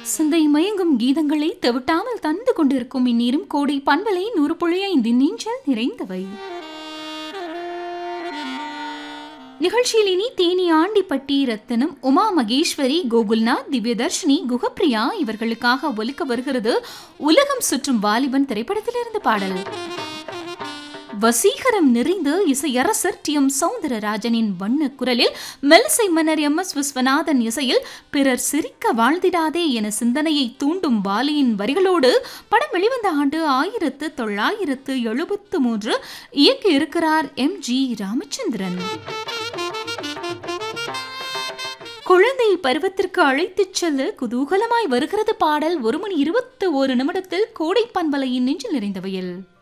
சிந்தை மயங்கும் கீதங்களை தவிட்டாமல் தந்து கொண்டிருக்கும் இந்நீரும் கோடை பண்பலை நூறு புள்ளி ஐந்து நெஞ்சல் நிறைந்தவை நிகழ்ச்சியில் இனி தேனி ஆண்டிப்பட்டி ரத்தினம் உமா மகேஸ்வரி கோகுல்நாத் திவ்யதர்ஷினி குகப்பிரியா இவர்களுக்காக ஒலிக்க வருகிறது உலகம் சுற்றும் வாலிபன் திரைப்படத்திலிருந்து பாடல் வசீகரம் நிறைந்த இசையரசர் டி எம் சவுந்தரராஜனின் வண்ண குரலில் மெல்சை மன்னர் எம் எஸ் விஸ்வநாதன் இசையில் பிறர் சிரிக்க வாழ்ந்திடாதே என சிந்தனையை தூண்டும் பாலியின் வரிகளோடு படம் வெளிவந்த ஆண்டு ஆயிரத்து தொள்ளாயிரத்து எழுபத்து மூன்று இயக்கி இருக்கிறார் எம் ஜி ராமச்சந்திரன் குழந்தை பருவத்திற்கு அழைத்துச் செல்ல குதூகலமாய் வருகிறது பாடல் ஒரு மணி இருபத்து ஒரு நிமிடத்தில் கோடை பண்பலையின் நெஞ்சில் நிறைந்தவையில்